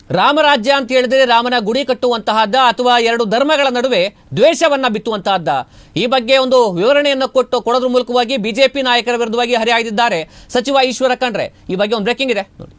ರಾಮರಾಜ್ಯ ಅಂತ ಹೇಳಿದ್ರೆ ರಾಮನ ಗುಡಿ ಕಟ್ಟುವಂತಹದ್ದ ಅಥವಾ ಎರಡು ಧರ್ಮಗಳ ನಡುವೆ ದ್ವೇಷವನ್ನ ಬಿತ್ತುವಂತಹದ್ದ ಈ ಬಗ್ಗೆ ಒಂದು ವಿವರಣೆಯನ್ನು ಕೊಟ್ಟು ಕೊಡೋದ್ರ ಮೂಲಕವಾಗಿ ಬಿಜೆಪಿ ನಾಯಕರ ವಿರುದ್ಧವಾಗಿ ಹರಿಹಾಯ್ದಿದ್ದಾರೆ ಸಚಿವ ಈಶ್ವರ ಖಂಡ್ರೆ ಈ ಬಗ್ಗೆ ಒಂದು ಬ್ರೇಕಿಂಗ್ ಇದೆ ನೋಡಿ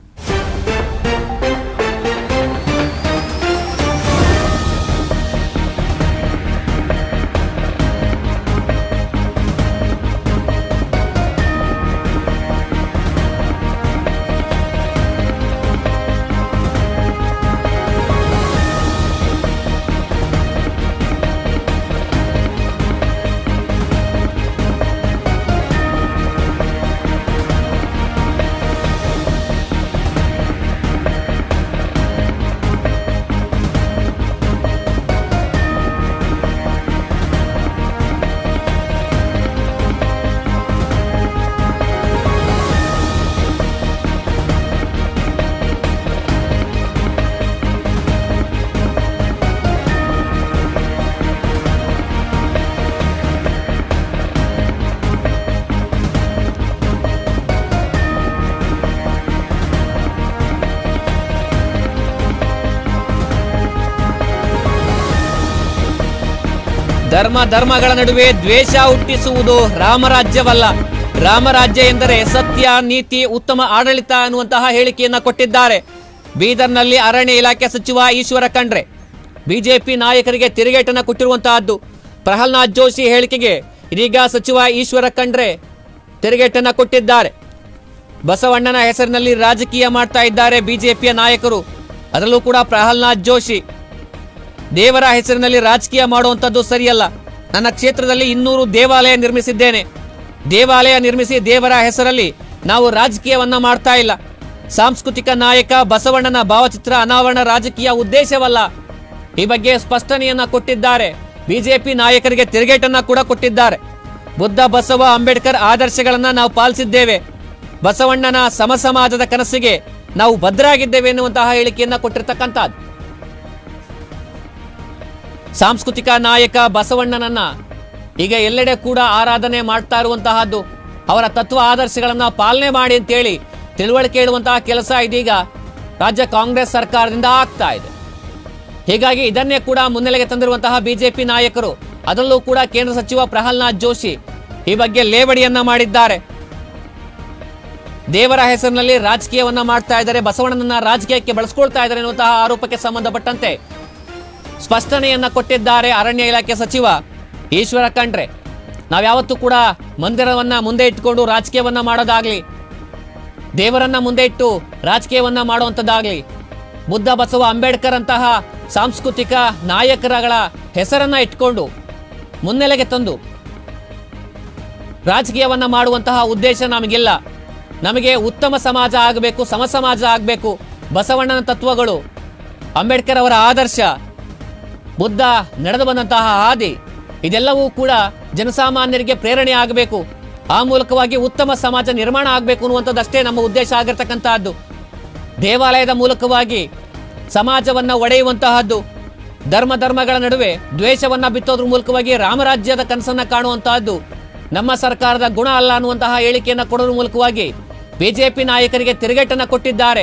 ಧರ್ಮ ಧರ್ಮಗಳ ನಡುವೆ ದ್ವೇಷ ಹುಟ್ಟಿಸುವುದು ರಾಮರಾಜ್ಯವಲ್ಲ ರಾಮರಾಜ್ಯ ಎಂದರೆ ಸತ್ಯ ನೀತಿ ಉತ್ತಮ ಆಡಳಿತ ಅನ್ನುವಂತಹ ಹೇಳಿಕೆಯನ್ನ ಕೊಟ್ಟಿದ್ದಾರೆ ಬೀದರ್ನಲ್ಲಿ ಅರಣ್ಯ ಇಲಾಖೆ ಸಚಿವ ಈಶ್ವರ ಖಂಡ್ರೆ ಬಿಜೆಪಿ ನಾಯಕರಿಗೆ ತಿರುಗೇಟನ್ನ ಕೊಟ್ಟಿರುವಂತಹದ್ದು ಪ್ರಹ್ಲಾದ್ ಜೋಶಿ ಹೇಳಿಕೆಗೆ ಇದೀಗ ಸಚಿವ ಈಶ್ವರ ಖಂಡ್ರೆ ತಿರುಗೇಟನ್ನ ಕೊಟ್ಟಿದ್ದಾರೆ ಬಸವಣ್ಣನ ಹೆಸರಿನಲ್ಲಿ ರಾಜಕೀಯ ಮಾಡ್ತಾ ಇದ್ದಾರೆ ಬಿಜೆಪಿಯ ನಾಯಕರು ಅದರಲ್ಲೂ ಕೂಡ ಪ್ರಹ್ಲಾದ್ ಜೋಶಿ ದೇವರ ಹೆಸರಿನಲ್ಲಿ ರಾಜಕೀಯ ಮಾಡುವಂಥದ್ದು ಸರಿಯಲ್ಲ ನನ್ನ ಕ್ಷೇತ್ರದಲ್ಲಿ ಇನ್ನೂರು ದೇವಾಲಯ ನಿರ್ಮಿಸಿದ್ದೇನೆ ದೇವಾಲಯ ನಿರ್ಮಿಸಿ ದೇವರ ಹೆಸರಲ್ಲಿ ನಾವು ರಾಜಕೀಯವನ್ನ ಮಾಡ್ತಾ ಇಲ್ಲ ಸಾಂಸ್ಕೃತಿಕ ನಾಯಕ ಬಸವಣ್ಣನ ಭಾವಚಿತ್ರ ಅನಾವರಣ ರಾಜಕೀಯ ಉದ್ದೇಶವಲ್ಲ ಈ ಬಗ್ಗೆ ಸ್ಪಷ್ಟನೆಯನ್ನ ಕೊಟ್ಟಿದ್ದಾರೆ ಬಿಜೆಪಿ ನಾಯಕರಿಗೆ ತಿರುಗೇಟನ್ನ ಕೂಡ ಕೊಟ್ಟಿದ್ದಾರೆ ಬುದ್ಧ ಬಸವ ಅಂಬೇಡ್ಕರ್ ಆದರ್ಶಗಳನ್ನ ನಾವು ಪಾಲಿಸಿದ್ದೇವೆ ಬಸವಣ್ಣನ ಸಮಸಮಾಜದ ಕನಸಿಗೆ ನಾವು ಭದ್ರಾಗಿದ್ದೇವೆ ಎನ್ನುವಂತಹ ಹೇಳಿಕೆಯನ್ನ ಕೊಟ್ಟಿರ್ತಕ್ಕಂಥದ್ದು ಸಾಂಸ್ಕೃತಿಕ ನಾಯಕ ಬಸವಣ್ಣನನ್ನ ಈಗ ಎಲ್ಲೆಡೆ ಕೂಡ ಆರಾಧನೆ ಮಾಡ್ತಾ ಇರುವಂತಹದ್ದು ಅವರ ತತ್ವ ಆದರ್ಶಗಳನ್ನ ಪಾಲನೆ ಮಾಡಿ ಅಂತೇಳಿ ತಿಳುವಳಿಕೆ ಇಡುವಂತಹ ಕೆಲಸ ಇದೀಗ ರಾಜ್ಯ ಕಾಂಗ್ರೆಸ್ ಸರ್ಕಾರದಿಂದ ಆಗ್ತಾ ಇದೆ ಹೀಗಾಗಿ ಇದನ್ನೇ ಕೂಡ ಮುನ್ನೆಲೆಗೆ ತಂದಿರುವಂತಹ ಬಿಜೆಪಿ ನಾಯಕರು ಅದರಲ್ಲೂ ಕೂಡ ಕೇಂದ್ರ ಸಚಿವ ಪ್ರಹ್ಲಾದ್ ಜೋಶಿ ಈ ಬಗ್ಗೆ ಲೇವಡಿಯನ್ನ ಮಾಡಿದ್ದಾರೆ ದೇವರ ಹೆಸರಿನಲ್ಲಿ ರಾಜಕೀಯವನ್ನ ಮಾಡ್ತಾ ಇದ್ದಾರೆ ಬಸವಣ್ಣನನ್ನ ರಾಜಕೀಯಕ್ಕೆ ಬಳಸ್ಕೊಳ್ತಾ ಇದ್ದಾರೆ ಎನ್ನುವಂತಹ ಆರೋಪಕ್ಕೆ ಸಂಬಂಧಪಟ್ಟಂತೆ ಸ್ಪಷ್ಟನೆಯನ್ನ ಕೊಟ್ಟಿದ್ದಾರೆ ಅರಣ್ಯ ಇಲಾಖೆ ಸಚಿವ ಈಶ್ವರ ಖಂಡ್ರೆ ನಾವ್ಯಾವತ್ತೂ ಕೂಡ ಮಂದಿರವನ್ನ ಮುಂದೆ ಇಟ್ಟುಕೊಂಡು ರಾಜಕೀಯವನ್ನ ಮಾಡೋದಾಗ್ಲಿ ದೇವರನ್ನ ಮುಂದೆ ಇಟ್ಟು ರಾಜಕೀಯವನ್ನ ಮಾಡುವಂಥದ್ದಾಗ್ಲಿ ಬುದ್ಧ ಬಸವ ಅಂಬೇಡ್ಕರ್ ಅಂತಹ ಸಾಂಸ್ಕೃತಿಕ ನಾಯಕರಗಳ ಹೆಸರನ್ನ ಇಟ್ಕೊಂಡು ಮುನ್ನೆಲೆಗೆ ತಂದು ರಾಜಕೀಯವನ್ನ ಮಾಡುವಂತಹ ಉದ್ದೇಶ ನಮಗಿಲ್ಲ ನಮಗೆ ಉತ್ತಮ ಸಮಾಜ ಆಗಬೇಕು ಸಮ ಸಮಾಜ ಆಗಬೇಕು ಬಸವಣ್ಣನ ತತ್ವಗಳು ಅಂಬೇಡ್ಕರ್ ಅವರ ಆದರ್ಶ ಬುದ್ಧ ನಡೆದು ಬಂದಂತಹ ಹಾದಿ ಇದೆಲ್ಲವೂ ಕೂಡ ಜನಸಾಮಾನ್ಯರಿಗೆ ಪ್ರೇರಣೆ ಆಗಬೇಕು ಆ ಮೂಲಕವಾಗಿ ಉತ್ತಮ ಸಮಾಜ ನಿರ್ಮಾಣ ಆಗಬೇಕು ಅನ್ನುವಂಥದ್ದಷ್ಟೇ ನಮ್ಮ ಉದ್ದೇಶ ಆಗಿರ್ತಕ್ಕಂತಹದ್ದು ದೇವಾಲಯದ ಮೂಲಕವಾಗಿ ಸಮಾಜವನ್ನ ಒಡೆಯುವಂತಹದ್ದು ಧರ್ಮ ಧರ್ಮಗಳ ನಡುವೆ ದ್ವೇಷವನ್ನ ಬಿತ್ತೋದ್ರ ಮೂಲಕವಾಗಿ ರಾಮರಾಜ್ಯದ ಕನಸನ್ನ ಕಾಣುವಂತಹದ್ದು ನಮ್ಮ ಸರ್ಕಾರದ ಗುಣ ಅಲ್ಲ ಅನ್ನುವಂತಹ ಹೇಳಿಕೆಯನ್ನ ಕೊಡೋದ್ರ ಮೂಲಕವಾಗಿ ಬಿಜೆಪಿ ನಾಯಕರಿಗೆ ತಿರುಗೇಟನ್ನ ಕೊಟ್ಟಿದ್ದಾರೆ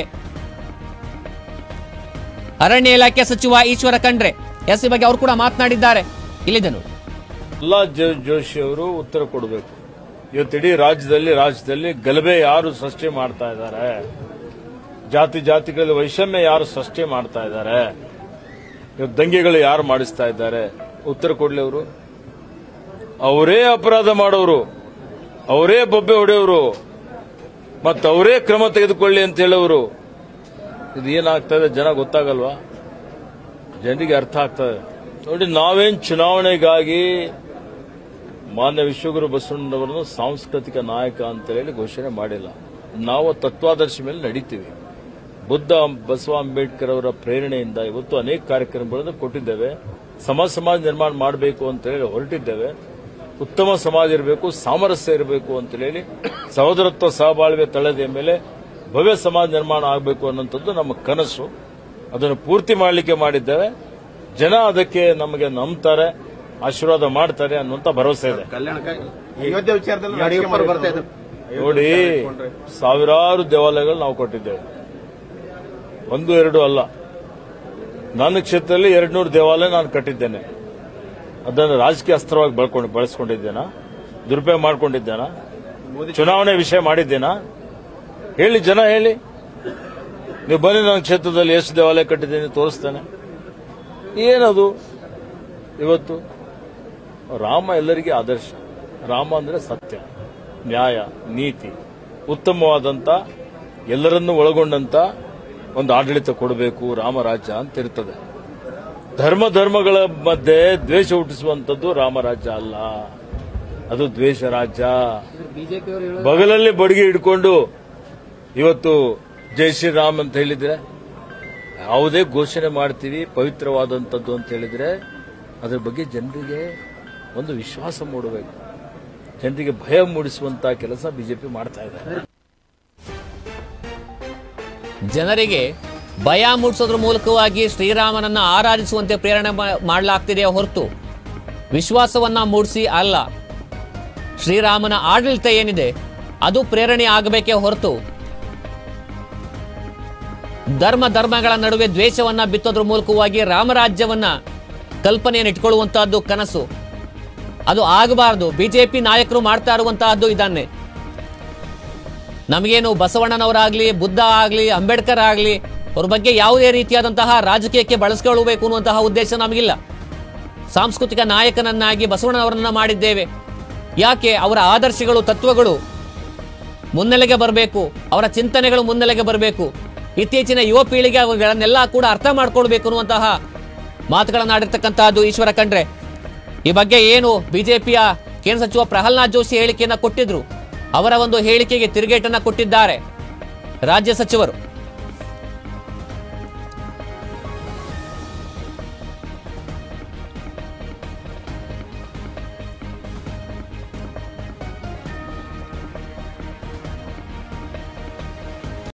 ಅರಣ್ಯ ಇಲಾಖೆ ಸಚಿವ ಈಶ್ವರ ಖಂಡ್ರೆ ಎಸ್ ಈ ಬಗ್ಗೆ ಅವರು ಕೂಡ ಮಾತನಾಡಿದ್ದಾರೆ ಇಲ್ಲಿದೆ ನೋಡಿ ಪ್ರಹ್ಲಾದ್ ಜೋ- ಜೋಶಿ ಅವರು ಉತ್ತರ ಕೊಡಬೇಕು ಇವತ್ತು ಇಡೀ ರಾಜ್ಯದಲ್ಲಿ ರಾಜ್ಯದಲ್ಲಿ ಗಲಭೆ ಯಾರು ಸೃಷ್ಟಿ ಮಾಡ್ತಾ ಇದ್ದಾರೆ ಜಾತಿ ಜಾತಿಗಳಲ್ಲಿ ವೈಷಮ್ಯ ಯಾರು ಸೃಷ್ಟಿ ಮಾಡ್ತಾ ಇದ್ದಾರೆ ಇವತ್ತು ದಂಗೆಗಳು ಯಾರು ಮಾಡಿಸ್ತಾ ಇದ್ದಾರೆ ಉತ್ತರ ಕೊಡ್ಲಿ ಅವರು ಅವರೇ ಅಪರಾಧ ಮಾಡೋರು ಅವರೇ ಬೊಬ್ಬೆ ಹೊಡೆಯೋರು ಮತ್ತು ಅವರೇ ಕ್ರಮ ತೆಗೆದುಕೊಳ್ಳಿ ಅಂತ ಹೇಳೋರು ಇದು ಏನಾಗ್ತಾ ಇದೆ ಜನ ಗೊತ್ತಾಗಲ್ವಾ ಜನರಿಗೆ ಅರ್ಥ ಆಗ್ತದೆ ನೋಡಿ ನಾವೇನ್ ಚುನಾವಣೆಗಾಗಿ ಮಾನ್ಯ ವಿಶ್ವಗುರು ಬಸವಣ್ಣನವರನ್ನು ಸಾಂಸ್ಕೃತಿಕ ನಾಯಕ ಅಂತ ಹೇಳಿ ಘೋಷಣೆ ಮಾಡಿಲ್ಲ ನಾವು ತತ್ವಾದರ್ಶಿ ಮೇಲೆ ನಡೀತೀವಿ ಬುದ್ಧ ಬಸವ ಅಂಬೇಡ್ಕರ್ ಅವರ ಪ್ರೇರಣೆಯಿಂದ ಇವತ್ತು ಅನೇಕ ಕಾರ್ಯಕ್ರಮಗಳನ್ನು ಕೊಟ್ಟಿದ್ದೇವೆ ಸಮಾಜ ಸಮಾಜ ನಿರ್ಮಾಣ ಮಾಡಬೇಕು ಅಂತ ಹೇಳಿ ಹೊರಟಿದ್ದೇವೆ ಉತ್ತಮ ಸಮಾಜ ಇರಬೇಕು ಸಾಮರಸ್ಯ ಇರಬೇಕು ಅಂತ ಹೇಳಿ ಸಹೋದರತ್ವ ಸಹಬಾಳ್ವೆ ತಳದ ಮೇಲೆ ಭವ್ಯ ಸಮಾಜ ನಿರ್ಮಾಣ ಆಗಬೇಕು ಅನ್ನೋಂಥದ್ದು ನಮ್ಮ ಕನಸು ಅದನ್ನು ಪೂರ್ತಿ ಮಾಡಲಿಕ್ಕೆ ಮಾಡಿದ್ದೇವೆ ಜನ ಅದಕ್ಕೆ ನಮಗೆ ನಂಬ್ತಾರೆ ಆಶೀರ್ವಾದ ಮಾಡ್ತಾರೆ ಅನ್ನುವಂತ ಭರವಸೆ ಇದೆ ಕಲ್ಯಾಣಕ್ಕೆ ಅಯೋಧ್ಯೆ ವಿಚಾರದಲ್ಲಿ ರಾಜಕೀಯ ಬರ್ತಾ ಇದ್ರು ನೋಡಿ ಸಾವಿರಾರು ದೇವಾಲಯಗಳು ನಾವು ಕೊಟ್ಟಿದ್ದೇವೆ ಒಂದು ಎರಡು ಅಲ್ಲ ನನ್ನ ಕ್ಷೇತ್ರದಲ್ಲಿ ಎರಡು ನೂರು ದೇವಾಲಯ ನಾನು ಕಟ್ಟಿದ್ದೇನೆ ಅದನ್ನು ರಾಜಕೀಯ ಅಸ್ತ್ರವಾಗಿ ಬಳಕೊಂಡು ಬಳಸ್ಕೊಂಡಿದ್ದೇನಾ ದುರುಪಯೋಗ ಮಾಡ್ಕೊಂಡಿದ್ದೇನಾ ಚುನಾವಣೆ ವಿಷಯ ಮಾಡಿದ್ದೇನಾ ಹೇಳಿ ಜನ ಹೇಳಿ ನೀವು ಬನ್ನಿ ನನ್ನ ಕ್ಷೇತ್ರದಲ್ಲಿ ಎಷ್ಟು ದೇವಾಲಯ ಕಟ್ಟಿದ್ದೀನಿ ತೋರಿಸ್ತೇನೆ ಏನದು ಇವತ್ತು ರಾಮ ಎಲ್ಲರಿಗೆ ಆದರ್ಶ ರಾಮ ಅಂದ್ರೆ ಸತ್ಯ ನ್ಯಾಯ ನೀತಿ ಉತ್ತಮವಾದಂತ ಎಲ್ಲರನ್ನೂ ಒಳಗೊಂಡಂತ ಒಂದು ಆಡಳಿತ ಕೊಡಬೇಕು ರಾಮರಾಜ್ಯ ಅಂತ ಇರ್ತದೆ ಧರ್ಮ ಧರ್ಮಗಳ ಮಧ್ಯೆ ದ್ವೇಷ ಹುಟ್ಟಿಸುವಂತದ್ದು ರಾಮರಾಜ್ಯ ಅಲ್ಲ ಅದು ದ್ವೇಷ ರಾಜ್ಯ ಬಗಲಲ್ಲಿ ಬಡಿಗೆ ಹಿಡ್ಕೊಂಡು ಇವತ್ತು ಜೈ ಶ್ರೀರಾಮ್ ಅಂತ ಹೇಳಿದ್ರೆ ಯಾವುದೇ ಘೋಷಣೆ ಮಾಡ್ತೀವಿ ಪವಿತ್ರವಾದಂಥದ್ದು ಅಂತ ಹೇಳಿದ್ರೆ ಅದ್ರ ಬಗ್ಗೆ ಜನರಿಗೆ ಒಂದು ವಿಶ್ವಾಸ ಮೂಡಬೇಕು ಜನರಿಗೆ ಭಯ ಮೂಡಿಸುವಂತ ಕೆಲಸ ಬಿಜೆಪಿ ಮಾಡ್ತಾ ಇದೆ ಜನರಿಗೆ ಭಯ ಮೂಡಿಸೋದ್ರ ಮೂಲಕವಾಗಿ ಶ್ರೀರಾಮನನ್ನ ಆರಾಧಿಸುವಂತೆ ಪ್ರೇರಣೆ ಮಾ- ಮಾಡಲಾಗ್ತಿದೆ ಹೊರತು ವಿಶ್ವಾಸವನ್ನ ಮೂಡಿಸಿ ಅಲ್ಲ ಶ್ರೀರಾಮನ ಆಡಳಿತ ಏನಿದೆ ಅದು ಪ್ರೇರಣೆ ಆಗಬೇಕೇ ಹೊರತು ಧರ್ಮ ಧರ್ಮಗಳ ನಡುವೆ ದ್ವೇಷವನ್ನ ಬಿತ್ತೋದ್ರ ಮೂಲಕವಾಗಿ ರಾಮರಾಜ್ಯವನ್ನ ಕಲ್ಪನೆಯನ್ನು ಇಟ್ಕೊಳ್ಳುವಂತಹದ್ದು ಕನಸು ಅದು ಆಗಬಾರದು ಬಿಜೆಪಿ ನಾಯಕರು ಮಾಡ್ತಾ ಇರುವಂತಹದ್ದು ಇದನ್ನೇ ನಮಗೇನು ಬಸವಣ್ಣನವರಾಗ್ಲಿ ಬುದ್ಧ ಆಗಲಿ ಅಂಬೇಡ್ಕರ್ ಆಗಲಿ ಅವ್ರ ಬಗ್ಗೆ ಯಾವುದೇ ರೀತಿಯಾದಂತಹ ರಾಜಕೀಯಕ್ಕೆ ಬಳಸ್ಕೊಳ್ಬೇಕು ಅನ್ನುವಂತಹ ಉದ್ದೇಶ ನಮಗಿಲ್ಲ ಸಾಂಸ್ಕೃತಿಕ ನಾಯಕನನ್ನಾಗಿ ಬಸವಣ್ಣನವರನ್ನ ಮಾಡಿದ್ದೇವೆ ಯಾಕೆ ಅವರ ಆದರ್ಶಗಳು ತತ್ವಗಳು ಮುನ್ನೆಲೆಗೆ ಬರಬೇಕು ಅವರ ಚಿಂತನೆಗಳು ಮುನ್ನೆಲೆಗೆ ಬರಬೇಕು ಇತ್ತೀಚಿನ ಯುವ ಪೀಳಿಗೆ ಅವುಗಳನ್ನೆಲ್ಲ ಕೂಡ ಅರ್ಥ ಮಾಡ್ಕೊಳ್ಬೇಕು ಅನ್ನುವಂತಹ ಮಾತುಗಳನ್ನಾಡಿರ್ತಕ್ಕಂತಹದ್ದು ಈಶ್ವರ ಖಂಡ್ರೆ ಈ ಬಗ್ಗೆ ಏನು ಬಿಜೆಪಿಯ ಕೇಂದ್ರ ಸಚಿವ ಪ್ರಹ್ಲಾದ್ ಜೋಶಿ ಹೇಳಿಕೆಯನ್ನ ಕೊಟ್ಟಿದ್ರು ಅವರ ಒಂದು ಹೇಳಿಕೆಗೆ ತಿರುಗೇಟನ್ನ ಕೊಟ್ಟಿದ್ದಾರೆ ರಾಜ್ಯ ಸಚಿವರು